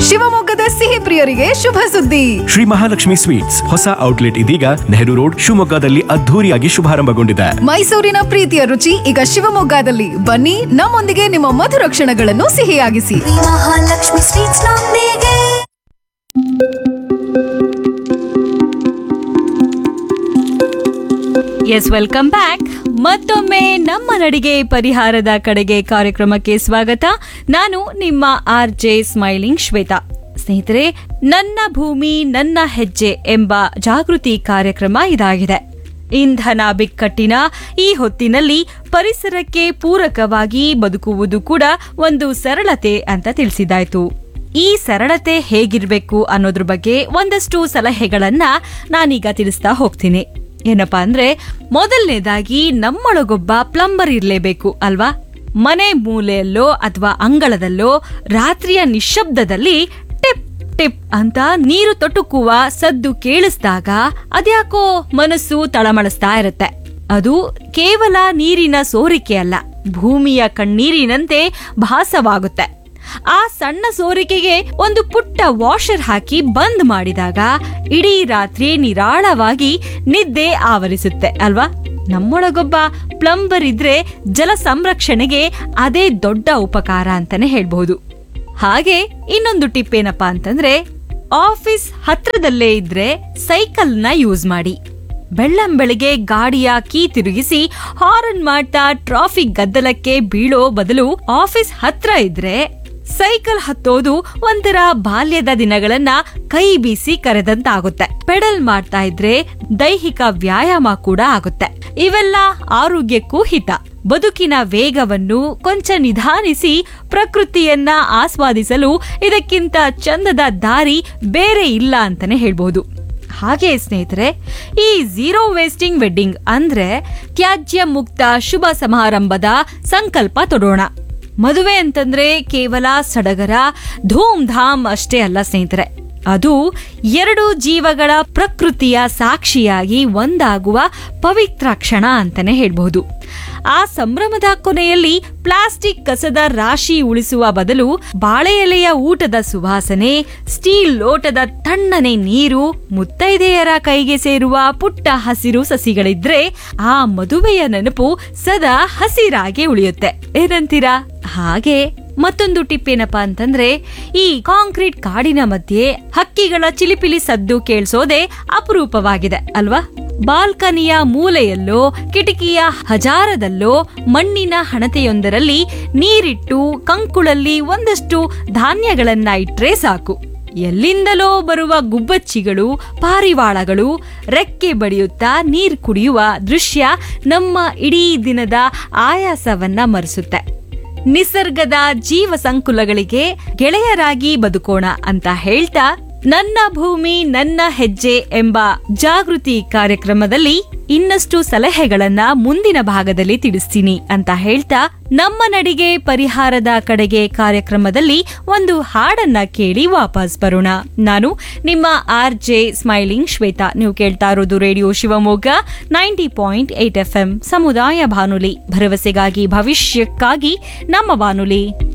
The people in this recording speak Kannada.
ಶಿವಮೊಗ್ಗದ ಸಿಹಿ ಪ್ರಿಯರಿಗೆ ಶುಭ ಸುದ್ದಿ ಶ್ರೀ ಮಹಾಲಕ್ಷ್ಮಿ ಸ್ವೀಟ್ಸ್ ಹೊಸ ಔಟ್ಲೆಟ್ ಇದೀಗ ನೆಹರು ರೋಡ್ ಶಿವಮೊಗ್ಗದಲ್ಲಿ ಅದ್ಧೂರಿಯಾಗಿ ಶುಭಾರಂಭಗೊಂಡಿದೆ ಮೈಸೂರಿನ ಪ್ರೀತಿಯ ರುಚಿ ಈಗ ಶಿವಮೊಗ್ಗದಲ್ಲಿ ಬನ್ನಿ ನಮ್ಮೊಂದಿಗೆ ನಿಮ್ಮ ಮಧುರ ಕ್ಷಣಗಳನ್ನು ಸಿಹಿಯಾಗಿಸಿ ಮಹಾಲಕ್ಷ್ಮಿ ಸ್ವೀಟ್ಸ್ ನೊಂದಿಗೆ ಎಸ್ ವೆಲ್ಕಮ್ ಬ್ಯಾಕ್ ಮತ್ತೊಮ್ಮೆ ನಮ್ಮ ನಡಿಗೆ ಪರಿಹಾರದ ಕಡೆಗೆ ಕಾರ್ಯಕ್ರಮಕ್ಕೆ ಸ್ವಾಗತ ನಾನು ನಿಮ್ಮ ಆರ್ ಜೆ ಸ್ಮೈಲಿಂಗ್ ಶ್ವೇತಾ ಸ್ನೇಹಿತರೆ ನನ್ನ ಭೂಮಿ ನನ್ನ ಹೆಜ್ಜೆ ಎಂಬ ಜಾಗೃತಿ ಕಾರ್ಯಕ್ರಮ ಇದಾಗಿದೆ ಇಂಧನ ಬಿಕ್ಕಟ್ಟಿನ ಈ ಹೊತ್ತಿನಲ್ಲಿ ಪರಿಸರಕ್ಕೆ ಪೂರಕವಾಗಿ ಬದುಕುವುದು ಕೂಡ ಒಂದು ಸರಳತೆ ಅಂತ ತಿಳಿಸಿದಾಯ್ತು ಈ ಸರಳತೆ ಹೇಗಿರ್ಬೇಕು ಅನ್ನೋದ್ರ ಬಗ್ಗೆ ಒಂದಷ್ಟು ಸಲಹೆಗಳನ್ನ ನಾನೀಗ ತಿಳಿಸ್ತಾ ಹೋಗ್ತೀನಿ ಏನಪ್ಪಾ ಅಂದ್ರೆ ಮೊದಲನೇದಾಗಿ ನಮ್ಮೊಳಗೊಬ್ಬ ಪ್ಲಂಬರ್ ಇರ್ಲೇಬೇಕು ಅಲ್ವಾ ಮನೆ ಮೂಲೆಯಲ್ಲೋ ಅಥವಾ ಅಂಗಳದಲ್ಲೋ ರಾತ್ರಿಯ ನಿಶ್ಶಬ್ದದಲ್ಲಿ ಟಿಪ್ ಟಿಪ್ ಅಂತ ನೀರು ತೊಟುಕುವ ಸದ್ದು ಕೇಳಿಸ್ದಾಗ ಅದ್ಯಾಕೋ ಮನಸ್ಸು ತಳಮಳಿಸ್ತಾ ಇರುತ್ತೆ ಅದು ಕೇವಲ ನೀರಿನ ಸೋರಿಕೆ ಅಲ್ಲ ಭೂಮಿಯ ಕಣ್ಣೀರಿನಂತೆ ಭಾಸವಾಗುತ್ತೆ ಆ ಸಣ್ಣ ಸೋರಿಕೆಗೆ ಒಂದು ಪುಟ್ಟ ವಾಷರ್ ಹಾಕಿ ಬಂದ್ ಮಾಡಿದಾಗ ಇಡೀ ರಾತ್ರಿ ನಿರಾಳವಾಗಿ ನಿದ್ದೆ ಆವರಿಸುತ್ತೆ ಅಲ್ವಾ ನಮ್ಮೊಳಗೊಬ್ಬ ಪ್ಲಂಬರ್ ಇದ್ರೆ ಜಲ ಸಂರಕ್ಷಣೆಗೆ ಅದೇ ದೊಡ್ಡ ಉಪಕಾರ ಅಂತಾನೆ ಹೇಳ್ಬಹುದು ಹಾಗೆ ಇನ್ನೊಂದು ಟಿಪ್ ಏನಪ್ಪಾ ಅಂತಂದ್ರೆ ಆಫೀಸ್ ಹತ್ರದಲ್ಲೇ ಇದ್ರೆ ಸೈಕಲ್ನ ಯೂಸ್ ಮಾಡಿ ಬೆಳ್ಳಂಬೆಳಿಗ್ಗೆ ಗಾಡಿಯ ಕೀ ತಿರುಗಿಸಿ ಹಾರನ್ ಮಾಡ್ತಾ ಟ್ರಾಫಿಕ್ ಗದ್ದಲಕ್ಕೆ ಬೀಳೋ ಬದಲು ಆಫೀಸ್ ಹತ್ರ ಇದ್ರೆ ಸೈಕಲ್ ಹತ್ತೋದು ಒಂಥರ ಬಾಲ್ಯದ ದಿನಗಳನ್ನ ಕೈ ಬೀಸಿ ಕರೆದಂತಾಗುತ್ತೆ ಪೆಡಲ್ ಮಾಡ್ತಾ ಇದ್ರೆ ದೈಹಿಕ ವ್ಯಾಯಾಮ ಕೂಡ ಆಗುತ್ತೆ ಇವೆಲ್ಲ ಆರೋಗ್ಯಕ್ಕೂ ಹಿತ ಬದುಕಿನ ವೇಗವನ್ನು ಕೊಂಚ ನಿಧಾನಿಸಿ ಪ್ರಕೃತಿಯನ್ನ ಆಸ್ವಾದಿಸಲು ಇದಕ್ಕಿಂತ ಚಂದದ ದಾರಿ ಬೇರೆ ಇಲ್ಲ ಅಂತಾನೆ ಹೇಳ್ಬಹುದು ಹಾಗೆ ಸ್ನೇಹಿತರೆ ಈ ಝೀರೋ ವೇಸ್ಟಿಂಗ್ ವೆಡ್ಡಿಂಗ್ ಅಂದ್ರೆ ತ್ಯಾಜ್ಯ ಮುಕ್ತ ಶುಭ ಸಮಾರಂಭದ ಸಂಕಲ್ಪ ತೊಡೋಣ ಮದುವೆ ಅಂತಂದ್ರೆ ಕೇವಲ ಸಡಗರ ಧೂಮ್ ಧಾಮ್ ಅಷ್ಟೇ ಅಲ್ಲ ಸ್ನೇಹಿತರೆ ಅದು ಎರಡು ಜೀವಗಳ ಪ್ರಕೃತಿಯ ಸಾಕ್ಷಿಯಾಗಿ ಒಂದಾಗುವ ಪವಿತ್ರ ಕ್ಷಣ ಅಂತಾನೆ ಹೇಳ್ಬಹುದು ಆ ಸಂಭ್ರಮದ ಕೊನೆಯಲ್ಲಿ ಪ್ಲಾಸ್ಟಿಕ್ ಕಸದ ರಾಶಿ ಉಳಿಸುವ ಬದಲು ಬಾಳೆ ಎಲೆಯ ಊಟದ ಸುವಾಸನೆ ಸ್ಟೀಲ್ ಲೋಟದ ತಣ್ಣನೆ ನೀರು ಮುತ್ತೈದೆಯರ ಕೈಗೆ ಸೇರುವ ಪುಟ್ಟ ಹಸಿರು ಸಸಿಗಳಿದ್ರೆ ಆ ಮದುವೆಯ ನೆನಪು ಸದಾ ಹಸಿರಾಗಿ ಉಳಿಯುತ್ತೆ ಏನಂತೀರಾ ಹಾಗೆ ಮತ್ತೊಂದು ಟಿಪ್ ಏನಪ್ಪಾ ಅಂತಂದ್ರೆ ಈ ಕಾಂಕ್ರೀಟ್ ಕಾಡಿನ ಮಧ್ಯೆ ಹಕ್ಕಿಗಳ ಚಿಲಿಪಿಲಿ ಸದ್ದು ಕೇಳಿಸೋದೇ ಅಪರೂಪವಾಗಿದೆ ಅಲ್ವಾ ಬಾಲ್ಕನಿಯ ಮೂಲೆಯಲ್ಲೋ ಕಿಟಕಿಯ ಹಜಾರದಲ್ಲೋ ಮಣ್ಣಿನ ಹಣತೆಯೊಂದರಲ್ಲಿ ನೀರಿಟ್ಟು ಕಂಕುಳಲ್ಲಿ ಒಂದಷ್ಟು ಧಾನ್ಯಗಳನ್ನ ಇಟ್ರೆ ಸಾಕು ಎಲ್ಲಿಂದಲೋ ಬರುವ ಗುಬ್ಬಚ್ಚಿಗಳು ಪಾರಿವಾಳಗಳು ರೆಕ್ಕೆ ಬಡಿಯುತ್ತಾ ನೀರ್ ಕುಡಿಯುವ ದೃಶ್ಯ ನಮ್ಮ ಇಡೀ ದಿನದ ಆಯಾಸವನ್ನ ಮರೆಸುತ್ತೆ ನಿಸರ್ಗದ ಜೀವ ಸಂಕುಲಗಳಿಗೆ ಗೆಳೆಯರಾಗಿ ಬದುಕೋಣ ಅಂತ ಹೇಳ್ತಾ ನನ್ನ ಭೂಮಿ ನನ್ನ ಹೆಜ್ಜೆ ಎಂಬ ಜಾಗೃತಿ ಕಾರ್ಯಕ್ರಮದಲ್ಲಿ ಇನ್ನಷ್ಟು ಸಲಹೆಗಳನ್ನ ಮುಂದಿನ ಭಾಗದಲ್ಲಿ ತಿಳಿಸ್ತೀನಿ ಅಂತ ಹೇಳ್ತಾ ನಮ್ಮ ನಡಿಗೆ ಪರಿಹಾರದ ಕಡೆಗೆ ಕಾರ್ಯಕ್ರಮದಲ್ಲಿ ಒಂದು ಹಾಡನ್ನ ಕೇಳಿ ವಾಪಸ್ ಬರೋಣ ನಾನು ನಿಮ್ಮ ಆರ್ ಜೆ ಸ್ಮೈಲಿಂಗ್ ಶ್ವೇತಾ ನೀವು ಕೇಳ್ತಾ ಇರೋದು radio Shivamogga ninety point eight F M ಸಮುದಾಯ ಬಾನುಲಿ ಭರವಸೆಗಾಗಿ ಭವಿಷ್ಯಕ್ಕಾಗಿ ನಮ್ಮ ಬಾನುಲಿ